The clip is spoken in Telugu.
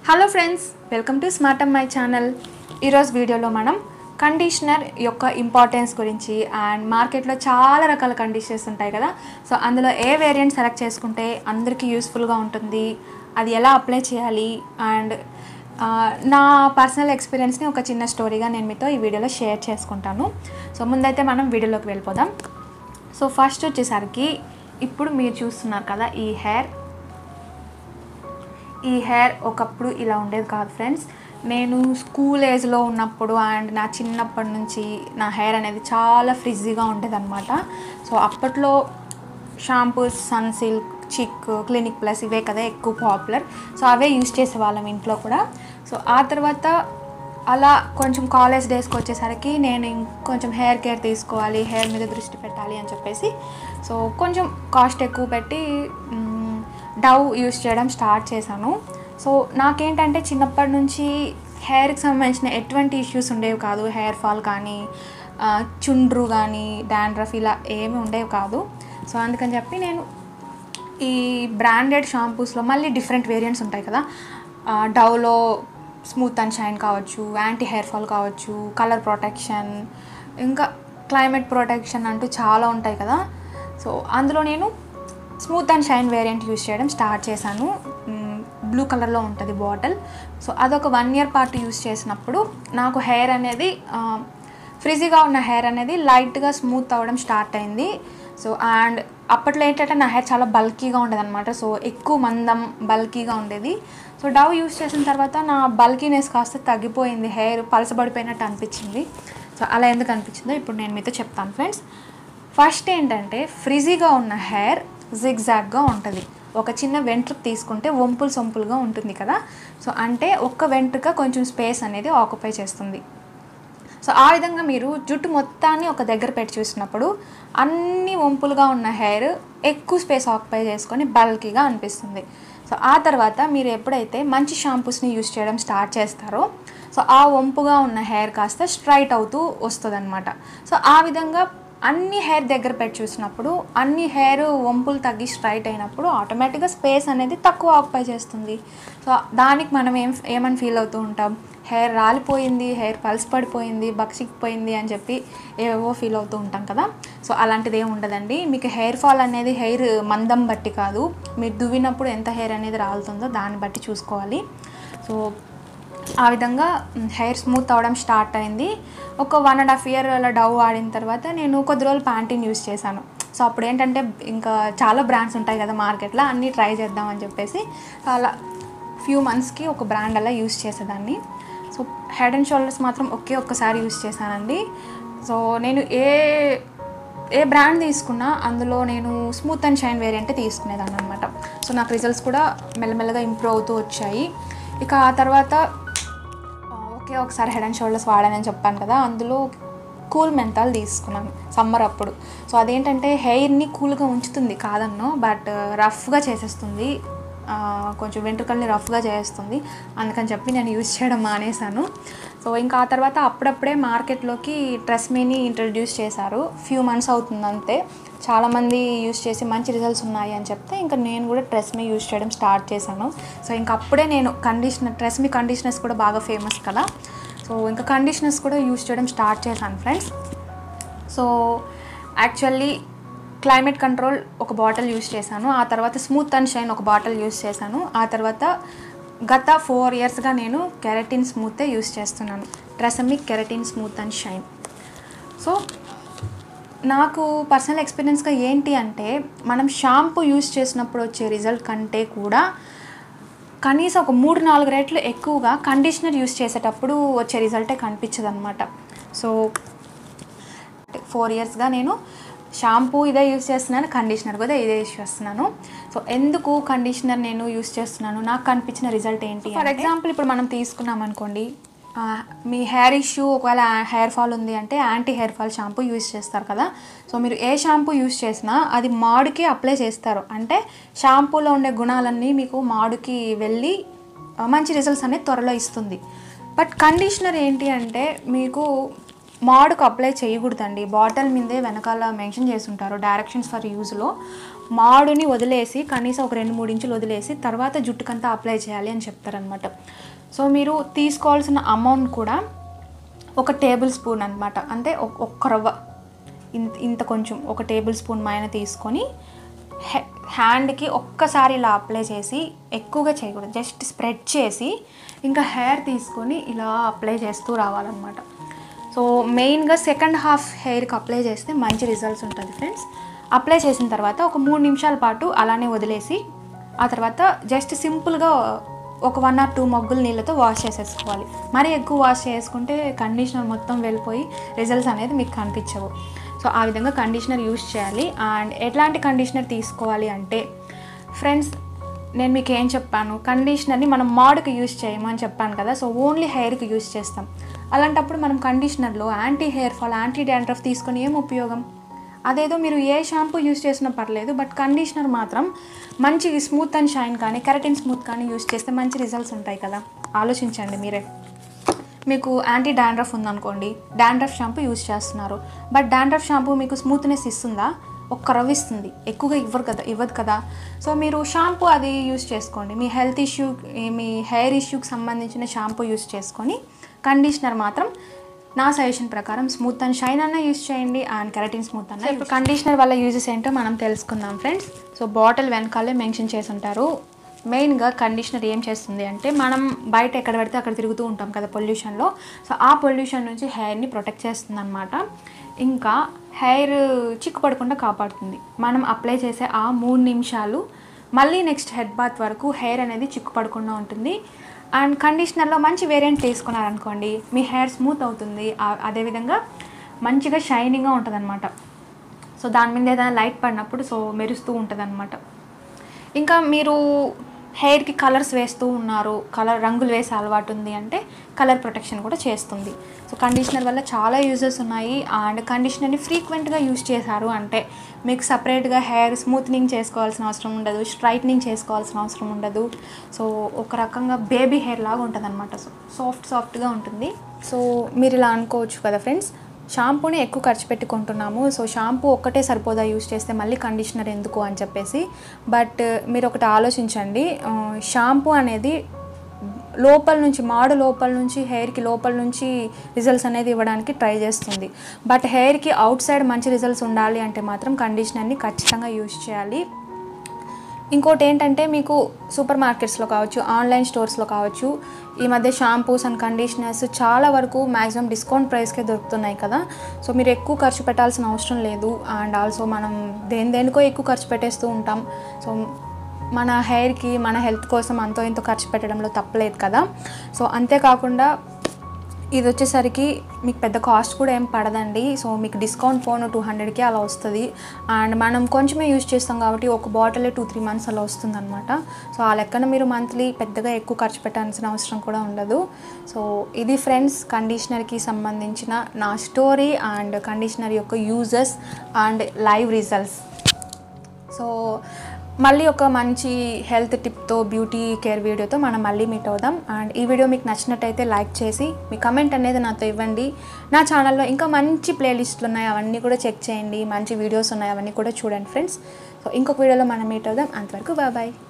hello friends welcome to smart my channel ఈరోజు వీడియోలో మనం కండిషనర్ యొక్క ఇంపార్టెన్స్ గురించి అండ్ మార్కెట్లో చాలా రకాల కండిషనర్స్ ఉంటాయి కదా సో అందులో ఏ వేరియంట్ సెలెక్ట్ చేసుకుంటే అందరికీ యూస్ఫుల్గా ఉంటుంది అది ఎలా అప్లై చేయాలి అండ్ ఆ, నా పర్సనల్ ఎక్స్పీరియన్స్ని ఒక చిన్న స్టోరీగా నేను మీతో ఈ వీడియోలో షేర్ చేసుకుంటాను సో ముందైతే మనం వీడియోలోకి వెళ్ళిపోదాం సో ఫస్ట్ వచ్చేసరికి ఇప్పుడు మీరు చూస్తున్నారు కదా ఈ హెయిర్ ఈ హెయిర్ ఒకప్పుడు ఇలా ఉండేది కాదు ఫ్రెండ్స్ నేను స్కూల్ ఏజ్లో ఉన్నప్పుడు అండ్ నా చిన్నప్పటి నుంచి నా హెయిర్ అనేది చాలా ఫ్రిజ్జీగా ఉండేదన్నమాట సో అప్పట్లో shampoos Sunsilk Chik clinic plus ఇవే కదా ఎక్కువ పాపులర్ సో అవే యూస్ చేసేవాళ్ళం ఇంట్లో కూడా సో ఆ తర్వాత అలా కొంచెం కాలేజ్ డేస్కి వచ్చేసరికి నేను ఇంకొంచెం హెయిర్ కేర్ తీసుకోవాలి హెయిర్ మీద దృష్టి పెట్టాలి అని చెప్పేసి సో కొంచెం కాస్ట్ ఎక్కువ పెట్టి మ్, డవ్ యూస్ చేయడం స్టార్ట్ చేశాను సో నాకేంటంటే చిన్నప్పటి నుంచి హెయిర్కి సంబంధించిన ఎటువంటి ఇష్యూస్ ఉండేవి కాదు హెయిర్ ఫాల్ కానీ ఆ, చుండ్రు కానీ డాండ్రఫ్ ఇలా ఏమి ఉండేవి కాదు సో అందుకని చెప్పి నేను ఈ బ్రాండెడ్ షాంపూస్లో మళ్ళీ డిఫరెంట్ వేరియంట్స్ ఉంటాయి కదా ఆ, డవ్లో స్మూత్ అండ్ షైన్ కావచ్చు యాంటీ హెయిర్ ఫాల్ కావచ్చు కలర్ ప్రొటెక్షన్ ఇంకా క్లైమేట్ ప్రొటెక్షన్ అంటూ చాలా ఉంటాయి కదా సో అందులో నేను smooth and shine variant use చేయడం స్టార్ట్ చేశాను బ్లూ కలర్లో ఉంటుంది బాటిల్ సో అదొక వన్ ఇయర్ పాటు యూస్ చేసినప్పుడు నాకు హెయిర్ అనేది ఫ్రిజీగా ఉన్న హెయిర్ అనేది లైట్గా స్మూత్ అవ్వడం స్టార్ట్ అయింది సో అండ్ అప్పట్లో ఏంటంటే నా హెయిర్ చాలా బల్కీగా ఉండేది అనమాట సో ఎక్కువ మందం బల్కీగా ఉండేది సో డవ్ యూస్ చేసిన తర్వాత నా బల్కీనెస్ కాస్త తగ్గిపోయింది హెయిర్ పలసబడిపోయినట్టు అనిపించింది సో అలా ఎందుకు అనిపించిందో ఇప్పుడు నేను మీతో చెప్తాను ఫ్రెండ్స్ ఫస్ట్ ఏంటంటే ఫ్రిజీగా ఉన్న హెయిర్ జిగ్జాగ్గా ఉంటుంది ఒక చిన్న వెంట్రుక తీసుకుంటే వంపులు సొంపులుగా ఉంటుంది కదా సో అంటే ఒక్క వెంట్రుక కొంచెం స్పేస్ అనేది ఆక్యుపై చేస్తుంది సో ఆ విధంగా మీరు జుట్టు మొత్తాన్ని ఒక దగ్గర పెట్టి చూసినప్పుడు అన్ని వంపులుగా ఉన్న హెయిర్ ఎక్కువ స్పేస్ ఆక్యుపై చేసుకొని బల్కీగా అనిపిస్తుంది సో ఆ తర్వాత మీరు ఎప్పుడైతే మంచి షాంపూస్ని యూస్ చేయడం స్టార్ట్ చేస్తారో సో ఆ వంపుగా ఉన్న హెయిర్ కాస్త స్ట్రైట్ అవుతూ వస్తుంది సో ఆ విధంగా అన్ని హెయిర్ దగ్గర పెట్టి చూసినప్పుడు అన్ని హెయిర్ వంపులు తగ్గి స్ట్రైట్ అయినప్పుడు ఆటోమేటిక్గా స్పేస్ అనేది తక్కువ ఆక్యుపై చేస్తుంది సో దానికి మనం ఏం ఏమని ఫీల్ అవుతూ ఉంటాం హెయిర్ రాలిపోయింది హెయిర్ పల్స్ పడిపోయింది బక్సిక్కిపోయింది అని చెప్పి ఏవేవో ఫీల్ అవుతూ ఉంటాం కదా సో అలాంటిది ఏమి ఉండదండి మీకు హెయిర్ ఫాల్ అనేది హెయిర్ మందం బట్టి కాదు మీరు దువ్వినప్పుడు ఎంత హెయిర్ అనేది రాలుతుందో దాన్ని బట్టి చూసుకోవాలి సో ఆ విధంగా హెయిర్ స్మూత్ అవ్వడం స్టార్ట్ అయింది ఒక వన్ అండ్ హాఫ్ ఇయర్ అలా డవ్ వాడిన తర్వాత నేను కొద్ది రోజులు ప్యాంటీన్ యూస్ చేశాను సో అప్పుడు ఏంటంటే ఇంకా చాలా బ్రాండ్స్ ఉంటాయి కదా మార్కెట్లో అన్నీ ట్రై చేద్దామని చెప్పేసి అలా ఫ్యూ మంత్స్కి ఒక బ్రాండ్ అలా యూస్ చేసేదాన్ని సో హెడ్ అండ్ షోల్డర్స్ మాత్రం ఒకే ఒక్కసారి యూస్ చేశానండి సో నేను ఏ ఏ బ్రాండ్ తీసుకున్నా అందులో నేను స్మూత్ అండ్ షైన్ వేరియంటే తీసుకునేదాన్ని అనమాట సో నాకు రిజల్ట్స్ కూడా మెల్లమెల్లగా ఇంప్రూవ్ అవుతూ వచ్చాయి ఇక ఆ తర్వాత ఆ, ఒకే ఒకసారి హెడ్ అండ్ షోల్డర్స్ వాడానని చెప్పాను కదా అందులో కూల్ మెంతాల్ తీసుకున్నాను సమ్మర్ అప్పుడు సో అదేంటంటే హెయిర్ని కూల్గా ఉంచుతుంది కాదన్నో బట్ రఫ్గా చేసేస్తుంది ఆ, కొంచెం వెంట్రుకల్ని రఫ్గా చేస్తుంది అందుకని చెప్పి నేను యూజ్ చేయడం మానేశాను సో ఇంకా ఆ తర్వాత అప్పుడప్పుడే మార్కెట్లోకి ట్రెస్మీని ఇంట్రడ్యూస్ చేశారు ఫ్యూ మంత్స్ అవుతుంది అంతే చాలామంది యూస్ చేసి మంచి రిజల్ట్స్ ఉన్నాయి అని చెప్తే ఇంకా నేను కూడా ట్రెస్మీ యూస్ చేయడం స్టార్ట్ చేశాను సో ఇంకా అప్పుడే నేను కండిషనర్ ట్రెస్మీ కండిషనర్స్ కూడా బాగా ఫేమస్ కదా సో ఇంకా కండిషనర్స్ కూడా యూస్ చేయడం స్టార్ట్ చేశాను friends so actually climate control ఒక బాటిల్ యూస్ చేశాను ఆ తర్వాత స్మూత్ అండ్ షైన్ ఒక బాటిల్ యూస్ చేశాను ఆ తర్వాత గత ఫోర్ ఇయర్స్గా నేను కెరటిన్ స్మూతే యూస్ చేస్తున్నాను ట్రెసమిక్ keratin smooth and shine so నాకు పర్సనల్ ఎక్స్పీరియన్స్గా ఏంటి అంటే మనం షాంపూ యూస్ చేసినప్పుడు వచ్చే రిజల్ట్ కంటే కూడా కనీసం ఒక మూడు నాలుగు రేట్లు ఎక్కువగా కండిషనర్ యూస్ చేసేటప్పుడు వచ్చే రిజల్టే కనిపించదు అనమాట సో ఫోర్ ఇయర్స్గా నేను షాంపూ ఇదే యూస్ చేస్తున్నాను కండిషనర్ కూడా ఇదే యూస్ చేస్తున్నాను సో ఎందుకు కండిషనర్ నేను యూస్ చేస్తున్నాను నాకు కనిపించిన రిజల్ట్ ఏంటి ఫర్ ఎగ్జాంపుల్ ఇప్పుడు మనం తీసుకున్నాం అనుకోండి ఆ, మీ హెయిర్ ఇష్యూ ఒకవేళ హెయిర్ ఫాల్ ఉంది అంటే anti hair fall shampoo use చేస్తారు కదా సో మీరు ఏ షాంపూ యూస్ చేసినా అది మాడుకి అప్లై చేస్తారు అంటే షాంపూలో ఉండే గుణాలన్నీ మీకు మాడుకి వెళ్ళి ఆ, మంచి రిజల్ట్స్ అనేది త్వరలో ఇస్తుంది బట్ కండిషనర్ ఏంటి అంటే మీకు మాడుకు అప్లై చేయకూడదండి బాటిల్ మీదే వెనకాల మెన్షన్ చేసి ఉంటారు డైరెక్షన్స్ ఫర్ యూజ్లో మాడుని వదిలేసి కనీసం ఒక రెండు మూడు ఇంచులు వదిలేసి తర్వాత జుట్టుకంతా అప్లై చేయాలి అని చెప్తారనమాట సో మీరు తీసుకోవాల్సిన అమౌంట్ కూడా ఒక టేబుల్ స్పూన్ అనమాట అంటే ఒక్- ఒక్క రవ్వ ఇంత ఇంత కొంచెం ఒక టేబుల్ స్పూన్ మైన తీసుకొని హె- హ్యాండ్కి ఒక్కసారి ఇలా అప్లై చేసి ఎక్కువగా చేయకూడదు జస్ట్ స్ప్రెడ్ చేసి ఇంకా హెయిర్ తీసుకొని ఇలా అప్లై చేస్తూ రావాలన్నమాట సో మెయిన్గా సెకండ్ హాఫ్ హెయిర్కి అప్లై చేస్తే మంచి రిజల్ట్స్ ఉంటుంది ఫ్రెండ్స్ అప్లై చేసిన తర్వాత ఒక మూడు నిమిషాల పాటు అలానే వదిలేసి ఆ తర్వాత జస్ట్ సింపుల్గా ఒక వన్ ఆర్ టూ మొగ్గులు నీళ్ళతో వాష్ చేసేసుకోవాలి మరీ ఎక్కువ వాష్ చేసుకుంటే కండిషనర్ మొత్తం వెళ్ళిపోయి రిజల్ట్స్ అనేది మీకు కనిపించవు సో ఆ విధంగా కండిషనర్ యూస్ చేయాలి అండ్ ఎట్లాంటి కండిషనర్ తీసుకోవాలి అంటే ఫ్రెండ్స్ నేను మీకు ఏం చెప్పాను కండిషనర్ని మనం మాడ్కి యూస్ చేయమని చెప్పాను కదా సో ఓన్లీ హెయిర్కి యూస్ చేస్తాం అలాంటప్పుడు మనం కండిషనర్లో anti hair fall anti dandruff తీసుకొని ఏం ఉపయోగం అదేదో మీరు ఏ షాంపూ యూస్ చేసినా పర్లేదు బట్ కండిషనర్ మాత్రం మంచి స్మూత్ అండ్ షైన్ కానీ కెరటిన్ స్మూత్ కానీ యూస్ చేస్తే మంచి రిజల్ట్స్ ఉంటాయి కదా ఆలోచించండి మీరే మీకు యాంటీ డాండ్రఫ్ ఉందనుకోండి డాండ్రఫ్ షాంపూ యూస్ చేస్తున్నారు బట్ డాండ్రఫ్ షాంపూ మీకు స్మూత్నెస్ ఇస్తుందా ఒక్క రవ్వ ఇస్తుంది ఎక్కువగా ఇవ్వరు కదా ఇవ్వదు కదా సో మీరు షాంపూ అది యూస్ చేసుకోండి మీ హెల్త్ ఇష్యూ మీ హెయిర్ ఇష్యూకి సంబంధించిన షాంపూ యూస్ చేసుకొని కండిషనర్ మాత్రం నా సజెషన్ ప్రకారం స్మూత్ అండ్ షైన్ అన్న యూస్ చేయండి అండ్ కెరటిన్ స్మూత్ అన్న ఇప్పుడు కండిషనర్ వల్ల యూజెస్ ఏంటో మనం తెలుసుకుందాం ఫ్రెండ్స్ సో బాటిల్ వెనకాలే మెన్షన్ చేసి ఉంటారు మెయిన్గా కండిషనర్ ఏం చేస్తుంది అంటే మనం బయట ఎక్కడ పడితే అక్కడ తిరుగుతూ ఉంటాం కదా పొల్యూషన్లో సో ఆ పొల్యూషన్ నుంచి హెయిర్ని ప్రొటెక్ట్ చేస్తుంది అనమాట ఇంకా హెయిర్ చిక్కు పడకుండా కాపాడుతుంది మనం అప్లై చేసే ఆ మూడు నిమిషాలు మళ్ళీ నెక్స్ట్ హెడ్ బాత్ వరకు హెయిర్ అనేది చిక్కు పడకుండా ఉంటుంది అండ్ కండిషనర్లో మంచి వేరియంట్ తీసుకున్నారనుకోండి మీ హెయిర్ స్మూత్ అవుతుంది ఆ- అదేవిధంగా మంచిగా షైనింగ్గా ఉంటుంది సో దాని మీద ఏదైనా లైట్ పడినప్పుడు సో మెరుస్తూ ఉంటుంది ఇంకా మీరు హెయిర్కి కలర్స్ వేస్తూ ఉన్నారు కలర్ రంగులు వేసే అలవాటు ఉంది అంటే కలర్ ప్రొటెక్షన్ కూడా చేస్తుంది సో కండిషనర్ వల్ల చాలా యూజెస్ ఉన్నాయి అండ్ కండిషనర్ని ఫ్రీక్వెంట్గా యూజ్ చేశారు అంటే మీకు సపరేట్గా హెయిర్ స్మూత్నింగ్ చేసుకోవాల్సిన అవసరం ఉండదు స్ట్రైట్నింగ్ చేసుకోవాల్సిన అవసరం ఉండదు సో ఒక రకంగా బేబీ హెయిర్ లాగా ఉంటుంది అనమాట సో సాఫ్ట్ సాఫ్ట్గా ఉంటుంది సో మీరు ఇలా అనుకోవచ్చు కదా ఫ్రెండ్స్ షాంపూని ఎక్కువ ఖర్చు పెట్టి కొంటున్నాము సో షాంపూ ఒక్కటే సరిపోదా యూస్ చేస్తే మళ్ళీ కండిషనర్ ఎందుకు అని చెప్పేసి బట్ మీరు ఒకటి ఆలోచించండి ఆ, షాంపూ అనేది లోపల నుంచి మాడు లోపల నుంచి హెయిర్కి లోపల నుంచి రిజల్ట్స్ అనేది ఇవ్వడానికి ట్రై చేస్తుంది బట్ హెయిర్కి అవుట్ సైడ్ మంచి రిజల్ట్స్ ఉండాలి అంటే మాత్రం కండిషనర్ని ఖచ్చితంగా యూస్ చేయాలి ఇంకోటి ఏంటంటే మీకు సూపర్ మార్కెట్స్లో కావచ్చు ఆన్లైన్ స్టోర్స్లో కావచ్చు ఈ మధ్య షాంపూస్ అండ్ కండిషనర్స్ చాలా వరకు మ్యాక్సిమం డిస్కౌంట్ ప్రైస్కే దొరుకుతున్నాయి కదా సో మీరు ఎక్కువ ఖర్చు పెట్టాల్సిన అవసరం లేదు అండ్ ఆల్సో మనం దేని దేనికో ఎక్కువ ఖర్చు పెట్టేస్తూ ఉంటాం సో మన హెయిర్కి మన హెల్త్ కోసం అంతో ఇంతో ఖర్చు పెట్టడంలో తప్పలేదు కదా సో అంతేకాకుండా ఇది వచ్చేసరికి మీకు పెద్ద కాస్ట్ కూడా ఏం పడదండి సో మీకు డిస్కౌంట్ ఫోన్ టూ హండ్రెడ్కి అలా వస్తుంది అండ్ మనం కొంచెమే యూజ్ చేస్తాం కాబట్టి ఒక బాటిల్ టూ త్రీ మంత్స్ అలా వస్తుంది అనమాట సో ఆ లెక్కన మీరు మంత్లీ పెద్దగా ఎక్కువ ఖర్చు పెట్టాల్సిన అవసరం కూడా ఉండదు సో ఇది ఫ్రెండ్స్ కండిషనర్కి సంబంధించిన నా స్టోరీ అండ్ కండిషనర్ యొక్క uses and live results so మళ్ళీ ఒక మంచి హెల్త్ టిప్తో బ్యూటీ కేర్ వీడియోతో మనం మళ్ళీ మీట్ అవుదాం అండ్ ఈ వీడియో మీకు నచ్చినట్టయితే లైక్ చేసి మీ కమెంట్ అనేది నాతో ఇవ్వండి నా ఛానల్లో ఇంకా మంచి ప్లేలిస్ట్లు ఉన్నాయి అవన్నీ కూడా చెక్ చేయండి మంచి వీడియోస్ ఉన్నాయి అవన్నీ కూడా చూడండి ఫ్రెండ్స్ సో ఇంకొక వీడియోలో మనం మీట్ అవుదాం అంతవరకు బాయ్